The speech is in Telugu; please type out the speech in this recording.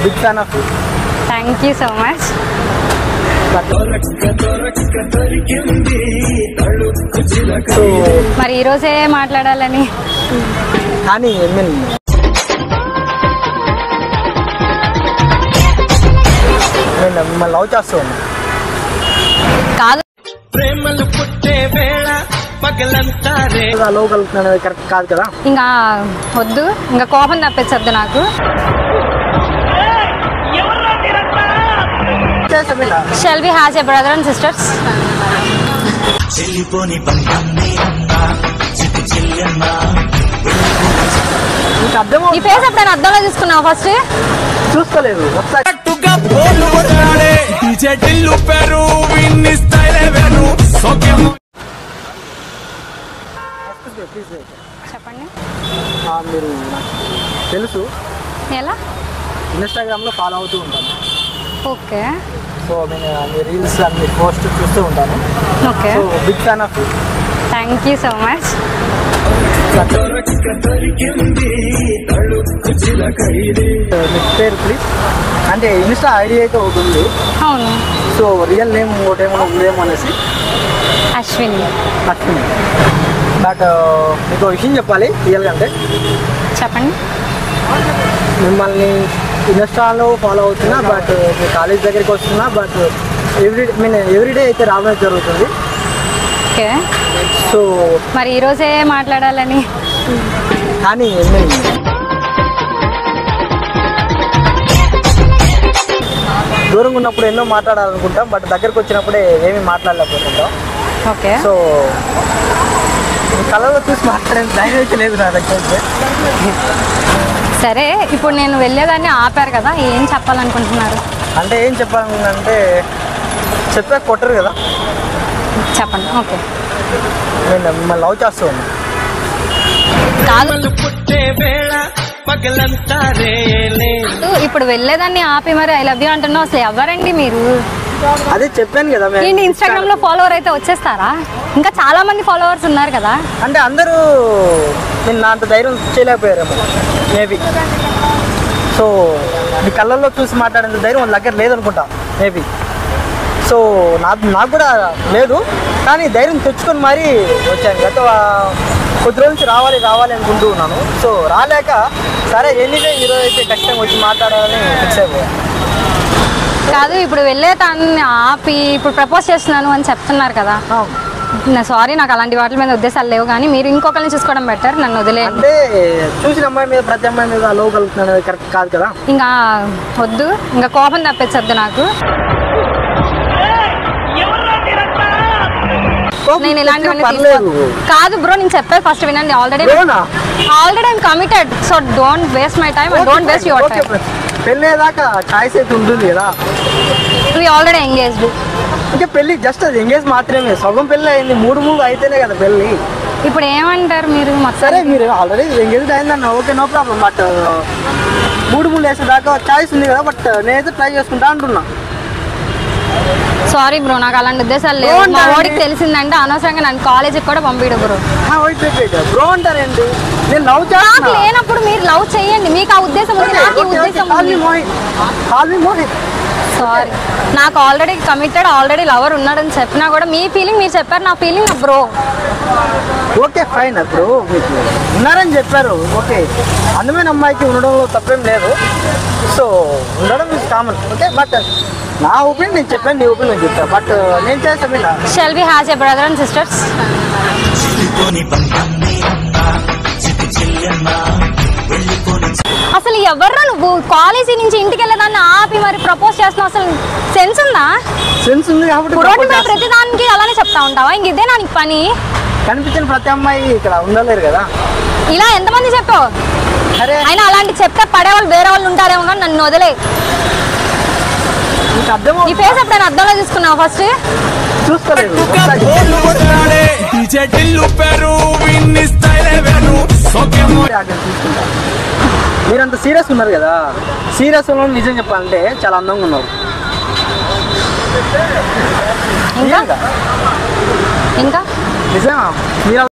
Big fan of thank you so much so మరి ఈరోజే మాట్లాడాలని కానీ ఐ మీన్ నేను మిమ్మల్ని లవ్ చేస్తూ ఉన్నా కాదు ప్రేమలు పుట్టే వేళ పగలంతా రే లవ్ కలుగుతున్నాను అనేది కరెక్ట్ కాదు కదా ఇంకా వద్దు ఇంకా కోపం తప్పించద్దు నాకు చేస్తాం ఇలా shall we has a brother and sisters చెల్లిపోని బంధం నేనమ్మా చిటి చెల్లెమ్మా నీకు అర్థం ఈ ఫేస్ ఎప్పుడైనా అద్దంలో తీసుకున్నావు ఫస్ట్ చూసుకోలేదు ఒకసారి కట్టుగా పోలు కొట్టాడే డీజే టిల్లు పెరు విన్ని స్టైల్ వేరు సోకేమో ప్లీజ్ చెప్పండి మీరు నాకు తెలుసు ఎలా ఇన్స్టాగ్రామ్లో ఫాలో అవుతూ ఉంటాను ఓకే సో నేను మీ రీల్స్ అన్ని పోస్ట్ చూస్తూ ఉంటాను okay so big fan of thank you so much మీ పేరు ప్లీజ్ అంటే ఇన్స్టా ఐడి అయితే ఒకటి ఉంది అవును సో రియల్ నేమ్ ఒకటేమో ఉందేమో అనేసి అశ్విని నచ్చింది బట్ మీకు ఒక విషయం చెప్పాలి రియల్గా అంటే చెప్పండి మిమ్మల్ని ఇన్స్టాలో ఫాలో అవుతున్నా బట్ మీ కాలేజ్ దగ్గరికి వస్తున్నా బట్ ఎవ్రీ మీన్ ఎవ్రీడే అయితే రావడం జరుగుతుంది ఓకే సో మరి ఈరోజే మాట్లాడాలని కానీ I mean, దూరంగా ఉన్నప్పుడు ఎన్నో మాట్లాడాలనుకుంటాం బట్ దగ్గరకు వచ్చినప్పుడే ఏమీ మాట్లాడలేకపోతుంటాం ఓకే సో మీ కళ్ళలో చూసి మాట్లాడే ధైర్యం అయితే లేదు నా దగ్గర అయితే. సరే ఇప్పుడు నేను వెళ్ళేదాన్ని ఆపారు కదా ఏం చెప్పాలనుకుంటున్నారు అంటే ఏం చెప్పాలంటే చెప్పే కొట్టరు కదా చెప్పండి ఓకే నేను మిమ్మల్ని లవ్ చేస్తూ ఉన్నా కాదు ప్రేమలు పుట్టే వేళ పగలంతా రేలే ఇప్పుడు వెళ్ళేదాన్ని ఆపి మరి ఐ లవ్ యూ అంటున్నావు అసలు ఎవరండి మీరు అదే చెప్పాను కదా మేము ఏంటి ఇన్స్టాగ్రామ్ లో ఫాలోవర్ అయితే వచ్చేస్తారా ఇంకా చాలా మంది ఫాలోవర్స్ ఉన్నారు కదా అంటే అందరూ నేను నా అంత ధైర్యం చేయలేకపోయారేమో మేబీ సో మీ కళ్ళల్లో చూసి మాట్లాడేంత ధైర్యం వాళ్ళ దగ్గర లేదనుకుంటా మేబీ సో నాకు నాకు కూడా లేదు కానీ ధైర్యం తెచ్చుకొని మరీ వచ్చాను గత కొద్ది రోజుల నుంచి రావాలి రావాలి అనుకుంటూ ఉన్నాను సో రాలేక సరే ఎనీవే ఈరోజు అయితే ఖచ్చితంగా వచ్చి మాట్లాడాలని ఫిక్స్ అయిపోయాను కాదు ఇప్పుడు వెళ్ళే దాన్ని ఆపి ఇప్పుడు ప్రపోజ్ చేస్తున్నాను అని చెప్తున్నారు కదా నా సారీ నాకు అలాంటి వాటి మీద ఉద్దేశాలు లేవు కానీ మీరు ఇంకొకరిని చూసుకోవడం బెటర్ నన్ను వదిలేయండి అంటే చూసిన అమ్మాయి మీద ప్రతి అమ్మాయి మీద లవ్ కలుగుతున్నాను అనేది కరెక్ట్ కాదు కదా ఇంకా వద్దు ఇంకా కోపం తప్పించద్దు నాకు నేను ఇలాంటివన్నీ పర్లేదు తీసుకో- కాదు బ్రో నేను చెప్పేది ఫస్ట్ వినండి ఆల్రెడీ బ్రోనా? Already I'm committed so don't waste my time and don't waste your time పెళ్ళేదాకా చాయిస్ అయితే ఉంటుంది కదా వి ఆల్రెడీ ఎంగేజ్డ్ ఇంకా పెళ్లి జస్ట్ అది ఎంగేజ్ మాత్రమే సగం పెళ్లి అయింది మూడు మూడు అయితేనే కదా పెళ్లి ఇప్పుడు ఏమంటారు మీరు సరే మొత్తం మీరు ఆల్రెడీ ఎంగేజ్ అయిందన్న ఓకే నో ప్రాబ్లం బట్ మూడు మూడు వేసేదాకా చాయిస్ ఉంది కదా బట్ నేనైతే ట్రై చేసుకుంటా అంటున్నా సారీ బ్రో నాకు అలాంటి ఉద్దేశాలు లేవు Don't మా worry. వాడికి తెలిసిందంటే అనవసరంగా నన్ను కాలేజీకి కూడా పంపిడు బ్రో బ్రో అంటారేంటి నేను లవ్ నాకు చేస్తున్నా లేనప్పుడు మీరు లవ్ చేయండి మీకు ఆ ఉద్దేశం ఉంది నాకు ఈ ఉద్దేశం కాల్ మీ ఉంది Mohit call me Mohit sorry నాకు ఆల్రెడీ కమిటెడ్ ఆల్రెడీ లవర్ ఉన్నాడని చెప్పినా కూడా మీ ఫీలింగ్ మీరు చెప్పారు నా ఫీలింగ్ బ్రో ఓకే ఫైన్ ఇప్పుడు మీకు ఉన్నారని చెప్పారు ఓకే అందమైన అమ్మాయికి ఉండడంలో తప్పేం లేదు సో ఉండడం ఇస్ కామన్ ఓకే బట్ నా ఒపీనియన్ నేను చెప్పాను నీ ఒపీనియన్ చెప్తా బట్ నేను చేస్తాను ఇలా shall we has a brother and sisters చెల్లిపోని బంధం నేనమ్మా చిటి చెల్లెమ్మా వెళ్ళిపోని అసలు ఎవర్రా నువ్వు కాలేజీ నుంచి ఇంటికి వెళ్ళేదాన్ని ఆపి మరి ప్రపోజ్ చేస్తున్నావు అసలు సెన్స్ ఉందా సెన్స్ ఉంది కాబట్టి రోడ్డు propose మీద చేస్తా. ప్రతి దానికి అలానే చెప్తా ఉంటావా ఇంక ఇదే నాకు పని కనిపించిన ప్రతి అమ్మాయి ఇక్కడ ఉండలేరు కదా ఇలా ఎంతమంది చెప్పావు అరే అయినా అలాంటి చెప్తే పడేవాళ్ళు వేరే వాళ్ళు ఉంటారేమో కానీ నన్ను వదిలే నీకు అర్థం ఈ ఫేస్ ఎప్పుడైనా అర్థంలో తీసుకున్నావు ఫస్ట్ చూసుకోలేదు కట్టుగా ఒకసారి పోలు కొట్టాడే డీజే టిల్లు పెరు విన్ని స్టైల్ వేరు సోకేమో అక్కడ చూసుకుంటా మీరంత సీరియస్ ఉన్నారు కదా సీరియస్ నిజం చెప్పాలంటే చాలా అందంగా ఉన్నారు ఇంకా నిజంగా. ఇంకా నిజమా మీరు